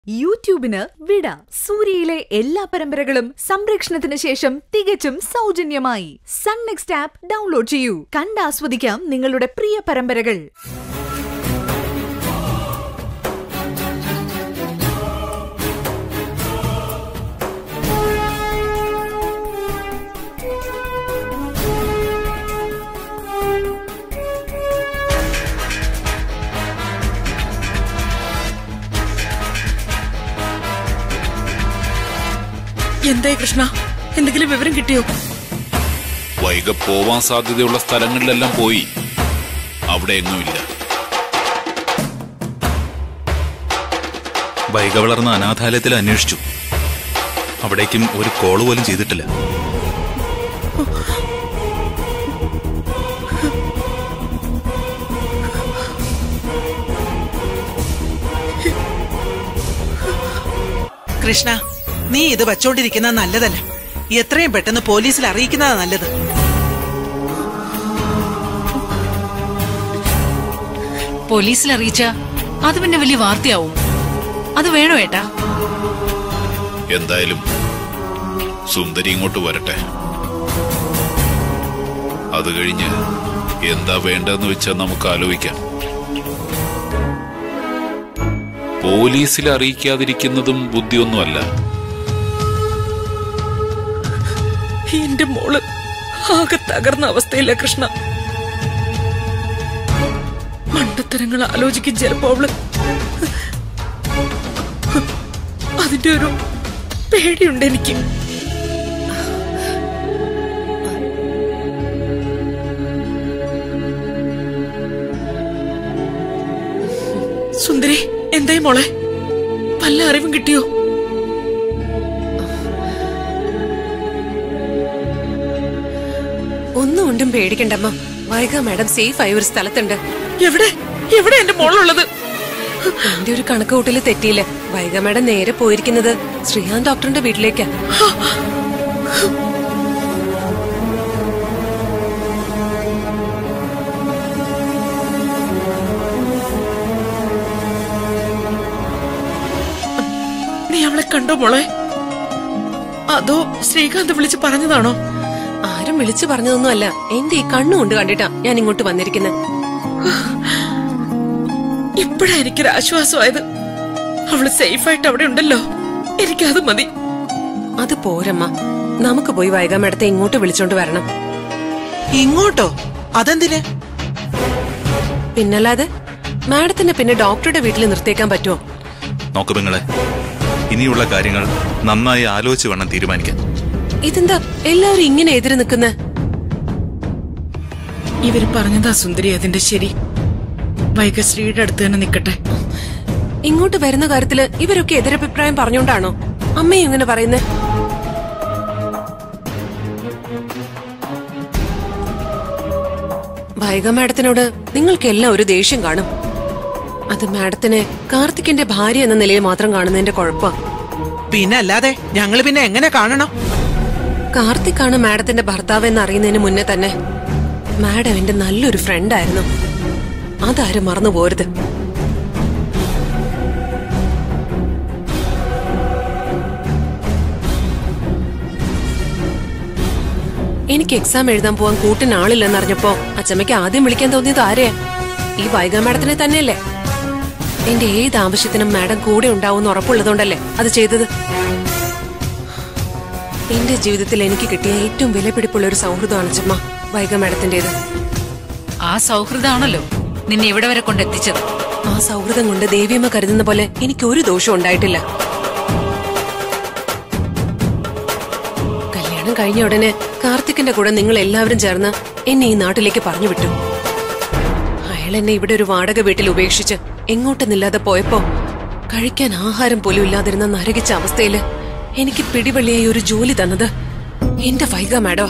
യൂട്യൂബിന് വിട സൂര്യയിലെ എല്ലാ പരമ്പരകളും സംരക്ഷണത്തിന് ശേഷം തികച്ചും സൗജന്യമായി സൺ നെക്സ്റ്റ് ആപ്പ് ഡൗൺലോഡ് ചെയ്യൂ കണ്ടാസ്വദിക്കാം നിങ്ങളുടെ പ്രിയ പരമ്പരകൾ എന്തായി കൃഷ്ണ എന്തെങ്കിലും വിവരം കിട്ടിയോ വൈക പോവാൻ സാധ്യതയുള്ള സ്ഥലങ്ങളിലെല്ലാം പോയി അവിടെ എങ്ങുമില്ല വൈക വളർന്ന അനാഥാലയത്തിൽ അന്വേഷിച്ചു അവിടേക്കും ഒരു കോള് പോലും ചെയ്തിട്ടില്ല കൃഷ്ണ നീ ഇത് വച്ചോണ്ടിരിക്കുന്നത് നല്ലതല്ല എത്രയും പെട്ടെന്ന് പോലീസിൽ അറിയിക്കുന്നതാ നല്ലത് പോലീസിൽ അറിയിച്ച അത് പിന്നെ വലിയ വാർത്തയാവും അത് വേണോ ഏട്ടാ എന്തായാലും സുന്ദരി ഇങ്ങോട്ട് വരട്ടെ അത് കഴിഞ്ഞ് എന്താ വേണ്ടതെന്ന് വെച്ചാൽ നമുക്ക് ആലോചിക്കാം പോലീസിൽ അറിയിക്കാതിരിക്കുന്നതും ബുദ്ധിയൊന്നുമല്ല എന്റെ മോള് ആകെ തകർന്ന അവസ്ഥയില്ല കൃഷ്ണ മണ്ടത്തരങ്ങൾ ആലോചിക്കും ചിലപ്പോ അവള് അതിന്റെ ഒരു പേടിയുണ്ട് എനിക്ക് സുന്ദരി എന്തായി മോളെ വല്ല അറിവും കിട്ടിയോ ഒന്നും കൊണ്ടും പേടിക്കണ്ടമ്മ വൈക മാഡം സേഫ് ആയ ഒരു സ്ഥലത്തുണ്ട് എവിടെ എവിടെ എന്റെ മോളുള്ളത് എന്റെ ഒരു കണക്കുകൂട്ടല് തെറ്റിയില്ല വൈക മാഡം നേരെ പോയിരിക്കുന്നത് ശ്രീകാന്ത് ഡോക്ടറിന്റെ വീട്ടിലേക്കാ നീ അവളെ കണ്ടോ മോളെ അതോ ശ്രീകാന്ത് വിളിച്ച് പറഞ്ഞതാണോ ആരും വിളിച്ചു പറഞ്ഞതൊന്നും അല്ല എന്റെ ഈ കണ്ണുകൊണ്ട് കണ്ടിട്ടാ ഞാൻ ഇങ്ങോട്ട് വന്നിരിക്കുന്നത് ഇപ്പഴാ എനിക്കൊരു ആശ്വാസമായത് അവള് സേഫായിട്ട് അവിടെ ഉണ്ടല്ലോ എനിക്കത് മതി അത് പോരമ്മ നമുക്ക് പോയി വൈക മാഡത്തെ ഇങ്ങോട്ട് വിളിച്ചോണ്ട് വരണം ഇങ്ങോട്ടോ അതെന്തിന് പിന്നല്ലാതെ മാഡത്തിന് പിന്നെ ഡോക്ടറുടെ വീട്ടിൽ നിർത്തിയേക്കാൻ പറ്റുമോ നോക്ക് പെങ്ങളെ ഇനിയുള്ള കാര്യങ്ങൾ നന്നായി ആലോചിച്ച് വേണം തീരുമാനിക്കാൻ ഇതെന്താ എല്ലാവരും ഇങ്ങനെ എതിര് നിൽക്കുന്നേ ഇവര് പറഞ്ഞതാ സുന്ദരി അതിന്റെ ശരി വൈകശ്രീയുടെ അടുത്ത് തന്നെ നിക്കട്ടെ ഇങ്ങോട്ട് വരുന്ന കാര്യത്തില് ഇവരൊക്കെ എതിരഭിപ്രായം പറഞ്ഞോണ്ടാണോ അമ്മയും ഇങ്ങനെ പറയുന്നേ വൈക മാഡത്തിനോട് നിങ്ങൾക്കെല്ലാം ഒരു ദേഷ്യം കാണും അത് മാഡത്തിനെ കാർത്തിക്കിന്റെ ഭാര്യ എന്ന നിലയിൽ മാത്രം കാണുന്നതിന്റെ കുഴപ്പം പിന്നെ അല്ലാതെ ഞങ്ങള് പിന്നെ എങ്ങനെ കാണണം കാർത്തിക്കാണ് മാഡത്തിന്റെ ഭർത്താവ് എന്ന് അറിയുന്നതിന് മുന്നേ തന്നെ മാഡം എന്റെ നല്ലൊരു ഫ്രണ്ടായിരുന്നു അതാരും മറന്നു പോരുത് എനിക്ക് എക്സാം എഴുതാൻ പോവാൻ കൂട്ടിന് ആളില്ലെന്നറിഞ്ഞപ്പോ അച്ചമ്മയ്ക്ക് ആദ്യം വിളിക്കാൻ തോന്നിയത് ആരെയാ ഈ വൈഗ മാഡത്തിനെ തന്നെയല്ലേ എന്റെ ഏത് ആവശ്യത്തിനും മാഡം കൂടെ ഉണ്ടാവും ഉറപ്പുള്ളതുകൊണ്ടല്ലേ അത് ചെയ്തത് എന്റെ ജീവിതത്തിൽ എനിക്ക് കിട്ടിയ ഏറ്റവും വിലപിടിപ്പുള്ള ഒരു സൗഹൃദമാണ് അച്ചമ്മ വൈഗ മാഡത്തിന്റേത് ആ സൗഹൃദമാണല്ലോ നിന്നെ ഇവിടെ വരെ കൊണ്ടെത്തിച്ചത് ആ സൗഹൃദം കൊണ്ട് ദേവിയമ്മ കരുതുന്ന പോലെ എനിക്ക് ഒരു ദോഷവും ഉണ്ടായിട്ടില്ല കല്യാണം കഴിഞ്ഞ ഉടനെ കാർത്തിക്കിന്റെ കൂടെ നിങ്ങൾ എല്ലാവരും ചേർന്ന് എന്നെ ഈ നാട്ടിലേക്ക് പറഞ്ഞു വിട്ടു അയാൾ എന്നെ ഇവിടെ ഒരു വാടക വീട്ടിൽ ഉപേക്ഷിച്ച് എങ്ങോട്ടെന്നില്ലാതെ പോയപ്പോ കഴിക്കാൻ ആഹാരം പോലും ഇല്ലാതിരുന്ന നരകിച്ച അവസ്ഥയില് എനിക്ക് പിടിവള്ളിയായി ഒരു ജോലി തന്നത് എന്റെ വൈക മാഡോ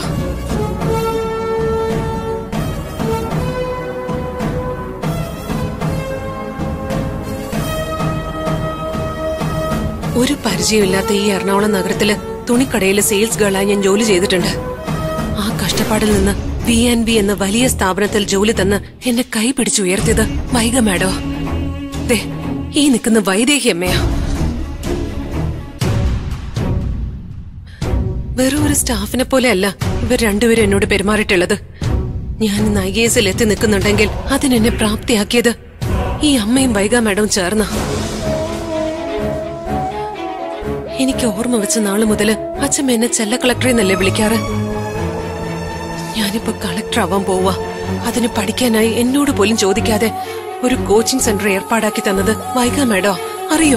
ഒരു പരിചയമില്ലാത്ത ഈ എറണാകുളം നഗരത്തില് തുണിക്കടയില് സെയിൽസ് ഗേളായി ഞാൻ ജോലി ചെയ്തിട്ടുണ്ട് ആ കഷ്ടപ്പാടിൽ നിന്ന് വി എൻ ബി എന്ന വലിയ സ്ഥാപനത്തിൽ ജോലി തന്ന് എന്നെ കൈ പിടിച്ചുയർത്തിയത് വൈക മാഡോ ദേ ഈ നിൽക്കുന്ന വൈദേഹി അമ്മയാ വെറും ഒരു സ്റ്റാഫിനെ പോലെയല്ല ഇവർ രണ്ടുപേരും എന്നോട് പെരുമാറിയിട്ടുള്ളത് ഞാൻ ഇന്ന് ഐ എസിൽ എത്തി നിൽക്കുന്നുണ്ടെങ്കിൽ അതിനെന്നെ പ്രാപ്തിയാക്കിയത് ഈ അമ്മയും വൈഗ മാഡവും ചേർന്ന എനിക്ക് ഓർമ്മ വെച്ച നാള് മുതല് അച്ഛമ്മ എന്നെ ചെല്ല കളക്ടർ എന്നല്ലേ വിളിക്കാറ് ഞാനിപ്പോ കളക്ടർ ആവാൻ പോവാ അതിന് പഠിക്കാനായി എന്നോട് പോലും ചോദിക്കാതെ ഒരു കോച്ചിങ് സെന്റർ ഏർപ്പാടാക്കി തന്നത് വൈഗ മാഡോ അറിയോ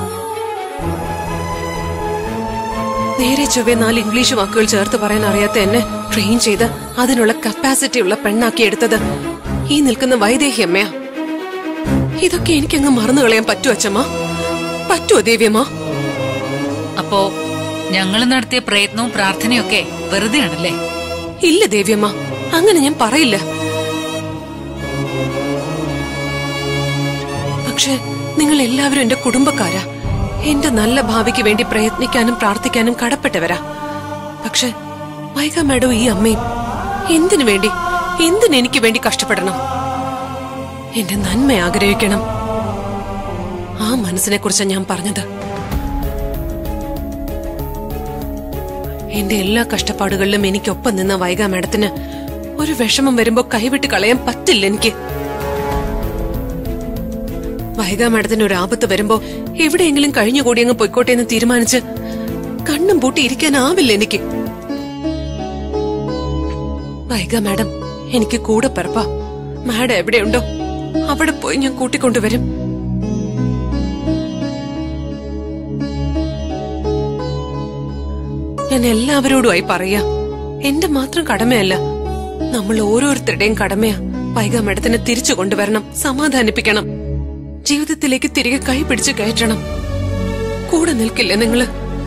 നേരെ ചൊവ്വെ നാല് ഇംഗ്ലീഷ് വാക്കുകൾ ചേർത്ത് പറയാൻ അറിയാത്ത എന്നെ ട്രെയിൻ ചെയ്ത് അതിനുള്ള കപ്പാസിറ്റി ഉള്ള പെണ്ണാക്കി എടുത്തത് ഈ നിൽക്കുന്ന വൈദേഹി അമ്മയാ ഇതൊക്കെ എനിക്കങ്ങ് മറന്നു കളയാൻ പറ്റുമോ അച്ഛമ്മ പറ്റുമോ ദേവിയമ്മ അപ്പോ ഞങ്ങൾ നടത്തിയ പ്രയത്നവും പ്രാർത്ഥനയും ഒക്കെ വെറുതെയാണല്ലേ ഇല്ല ദേവിയമ്മ അങ്ങനെ ഞാൻ പറയില്ല പക്ഷെ നിങ്ങൾ എല്ലാവരും എന്റെ കുടുംബക്കാരാ എന്റെ നല്ല ഭാവിക്ക് വേണ്ടി പ്രയത്നിക്കാനും പ്രാർത്ഥിക്കാനും കടപ്പെട്ടവരാ പക്ഷെ വൈക മാഡം ഈ അമ്മയും എന്തിനു വേണ്ടി എന്തിന് എനിക്ക് വേണ്ടി കഷ്ടപ്പെടണം എന്റെ നന്മ ആഗ്രഹിക്കണം ആ മനസ്സിനെ കുറിച്ചാണ് ഞാൻ പറഞ്ഞത് എന്റെ എല്ലാ കഷ്ടപ്പാടുകളിലും എനിക്കൊപ്പം നിന്ന വൈക മാഡത്തിന് ഒരു വിഷമം വരുമ്പോ കൈവിട്ട് കളയാൻ പറ്റില്ല എനിക്ക് വൈക മാഡത്തിന് ഒരു ആപത്ത് വരുമ്പോ എവിടെയെങ്കിലും കഴിഞ്ഞുകൂടി അങ്ങ് പൊയ്ക്കോട്ടെ എന്ന് തീരുമാനിച്ച് കണ്ണും പൂട്ടി ഇരിക്കാനാവില്ല എനിക്ക് വൈക മാഡം എനിക്ക് കൂടെ പിറപ്പാ മാഡം എവിടെയുണ്ടോ അവിടെ പോയി ഞാൻ കൂട്ടിക്കൊണ്ടുവരും ഞാൻ എല്ലാവരോടുമായി പറയാ എന്റെ മാത്രം കടമയല്ല നമ്മൾ ഓരോരുത്തരുടെയും കടമയാ വൈക മേഡത്തിനെ തിരിച്ചു കൊണ്ടുവരണം സമാധാനിപ്പിക്കണം ജീവിതത്തിലേക്ക് തിരികെ കൈ പിടിച്ച് കയറ്റണം കൂടെ നിൽക്കില്ലേ നിങ്ങള്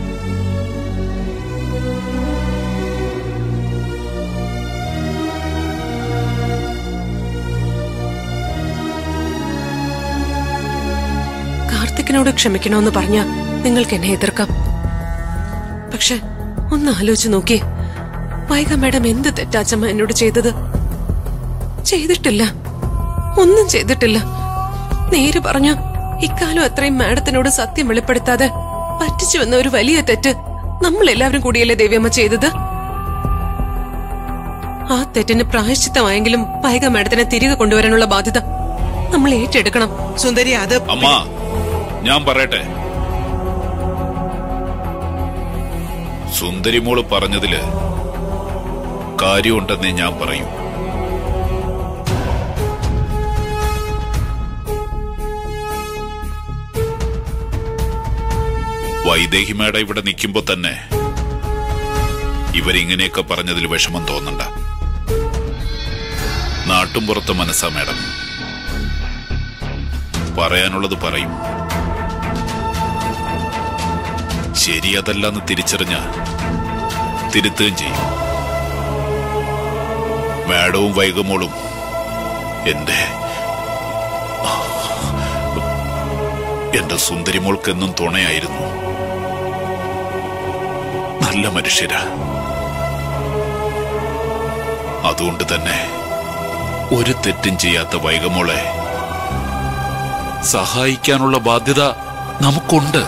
കാർത്തിക്കിനോട് ക്ഷമിക്കണമെന്ന് പറഞ്ഞ നിങ്ങൾക്ക് എന്നെ എതിർക്കാം പക്ഷെ ഒന്ന് ആലോചിച്ച് നോക്കിയേ വൈക മാഡം എന്ത് തെറ്റാച്ചമ്മ എന്നോട് ചെയ്തത് ചെയ്തിട്ടില്ല ഒന്നും ചെയ്തിട്ടില്ല നേര് പറഞ്ഞു ഇക്കാലം അത്രയും മാഡത്തിനോട് സത്യം വെളിപ്പെടുത്താതെ പറ്റിച്ചു വന്ന ഒരു വലിയ തെറ്റ് നമ്മൾ എല്ലാവരും കൂടിയല്ലേ ദേവിയമ്മ ചെയ്തത് ആ തെറ്റിന് പ്രായശ്ചിത്തമായെങ്കിലും വൈക മാഡത്തിനെ തിരികെ കൊണ്ടുവരാനുള്ള ബാധ്യത നമ്മൾ ഏറ്റെടുക്കണം സുന്ദരി അത് അമ്മ ഞാൻ പറയട്ടെ സുന്ദരിമോള് പറഞ്ഞതില് കാര്യമുണ്ടെന്നേ ഞാൻ പറയൂ വൈദേഹി മേട ഇവിടെ നിൽക്കുമ്പോ തന്നെ ഇവരിങ്ങനെയൊക്കെ പറഞ്ഞതിൽ വിഷമം തോന്നണ്ട നാട്ടും പുറത്തെ മനസ്സാ മേഡം പറയാനുള്ളത് പറയും ശരി അതല്ലെന്ന് തിരിച്ചറിഞ്ഞ തിരുത്തുകയും ചെയ്യും മാഡവും വൈകമോളും എന്റെ എന്റെ സുന്ദരിമോൾക്കെന്നും തുണയായിരുന്നു നല്ല മനുഷ്യരാ അതുകൊണ്ട് തന്നെ ഒരു തെറ്റും ചെയ്യാത്ത വൈകമോളെ സഹായിക്കാനുള്ള ബാധ്യത നമുക്കുണ്ട്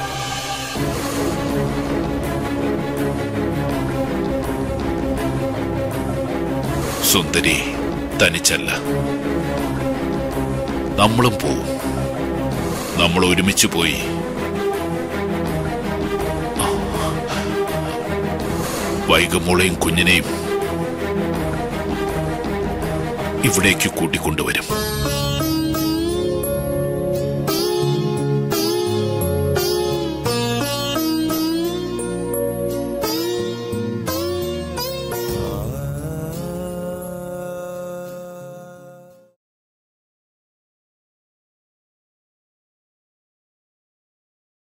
സുന്ദരി തനിച്ചല്ല നമ്മളും പോവും നമ്മൾ ഒരുമിച്ച് പോയി വൈകമോളെയും കുഞ്ഞിനെയും ഇവിടേക്ക് കൂട്ടിക്കൊണ്ടുവരും